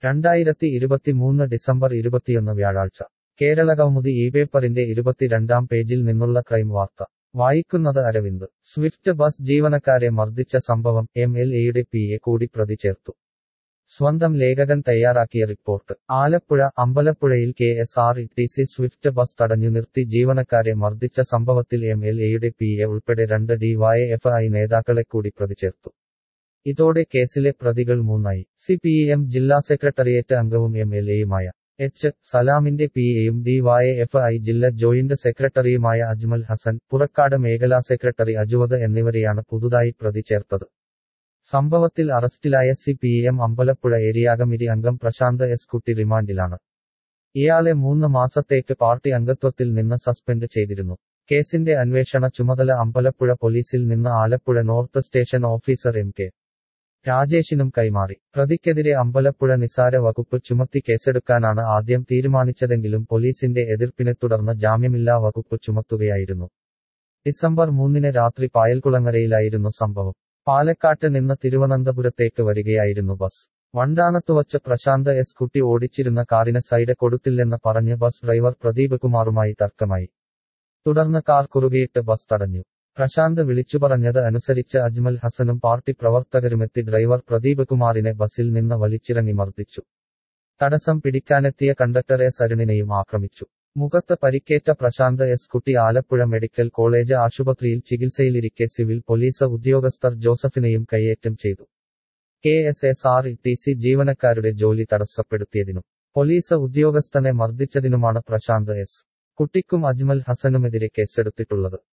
രണ്ടായിരത്തി ഇരുപത്തിമൂന്ന് ഡിസംബർ ഇരുപത്തിയൊന്ന് വ്യാഴാഴ്ച കേരളകൗമുദി ഈ പേപ്പറിന്റെ ഇരുപത്തിരണ്ടാം പേജിൽ നിന്നുള്ള ക്രൈം വാർത്ത വായിക്കുന്നത് അരവിന്ദ് സ്വിഫ്റ്റ് ബസ് ജീവനക്കാരെ മർദ്ദിച്ച സംഭവം എം എൽ എയുടെ പി എ കൂടി പ്രതി ചേർത്തു സ്വന്തം ലേഖകൻ തയ്യാറാക്കിയ റിപ്പോർട്ട് ആലപ്പുഴ അമ്പലപ്പുഴയിൽ K S R T C swift bus തടഞ്ഞു നിർത്തി ജീവനക്കാരെ മർദ്ദിച്ച സംഭവത്തിൽ എം എൽ എയുടെ പി എ ഉൾപ്പെടെ രണ്ട് ഡിവൈഎഫ് ഐ നേതാക്കളെ കൂടി പ്രതി ചേർത്തു ഇതോടെ കേസിലെ പ്രതികൾ മൂന്നായി സി പി എം ജില്ലാ സെക്രട്ടേറിയറ്റ് അംഗവും എം എൽ എയുമായ എച്ച് സലാമിന്റെ പി എയും ഡിവൈഎഫ് ഐ ജില്ലാ ജോയിന്റ് സെക്രട്ടറിയുമായ അജ്മൽ ഹസൻ പുറക്കാട് മേഖലാ സെക്രട്ടറി അജുവത് എന്നിവരെയാണ് പുതുതായി പ്രതി ചേർത്തത് സംഭവത്തിൽ അറസ്റ്റിലായ C P M Ambalappuzha area committee അംഗം പ്രശാന്ത് എസ് കുട്ടി റിമാൻഡിലാണ് ഇയാളെ മൂന്ന് മാസത്തേക്ക് പാർട്ടി അംഗത്വത്തിൽ നിന്ന് സസ്പെൻഡ് ചെയ്തിരുന്നു കേസിന്റെ അന്വേഷണ ചുമതല അമ്പലപ്പുഴ പോലീസിൽ നിന്ന് Alappuzha north station officer M K രാജേഷിനും കൈമാറി പ്രതിക്കെതിരെ അമ്പലപ്പുഴ നിസാര വകുപ്പ് ചുമത്തി കേസെടുക്കാനാണ് ആദ്യം തീരുമാനിച്ചതെങ്കിലും പോലീസിന്റെ എതിർപ്പിനെ തുടർന്ന് ജാമ്യമില്ലാ വകുപ്പ് ചുമത്തുകയായിരുന്നു ഡിസംബർ മൂന്നിന് രാത്രി പായൽകുളങ്ങരയിലായിരുന്നു സംഭവം പാലക്കാട്ട് നിന്ന് തിരുവനന്തപുരത്തേക്ക് വരികയായിരുന്നു ബസ് വണ്ടാനത്തുവച്ച് പ്രശാന്ത് എസ് കുട്ടി ഓടിച്ചിരുന്ന കാറിന് സൈഡ് കൊടുത്തില്ലെന്ന് പറഞ്ഞ് ബസ് ഡ്രൈവർ പ്രദീപ് കുമാറുമായി തർക്കമായി തുടർന്ന് കാർ കുറുകയിട്ട് ബസ് തടഞ്ഞു പ്രശാന്ത് വിളിച്ചു പറഞ്ഞത് അനുസരിച്ച് അജ്മൽ ഹസനും പാർട്ടി പ്രവർത്തകരുമെത്തി ഡ്രൈവർ പ്രദീപ് കുമാറിനെ ബസിൽ നിന്ന് വലിച്ചിറങ്ങി മർദ്ദിച്ചു തടസ്സം പിടിക്കാനെത്തിയ കണ്ടക്ടറെ സരുണിനെയും ആക്രമിച്ചു മുഖത്ത് പരിക്കേറ്റ പ്രശാന്ത് എസ് കുട്ടി ആലപ്പുഴ മെഡിക്കൽ കോളേജ് ആശുപത്രിയിൽ ചികിത്സയിലിരിക്കെ സിവിൽ പോലീസ് ഉദ്യോഗസ്ഥർ ജോസഫിനെയും കൈയേറ്റം ചെയ്തു K S S R T C ജീവനക്കാരുടെ ജോലി തടസ്സപ്പെടുത്തിയതിനും പോലീസ് ഉദ്യോഗസ്ഥനെ മർദ്ദിച്ചതിനുമാണ് പ്രശാന്ത് എസ് കുട്ടിക്കും അജ്മൽ ഹസനുമെതിരെ കേസെടുത്തിട്ടുള്ളത്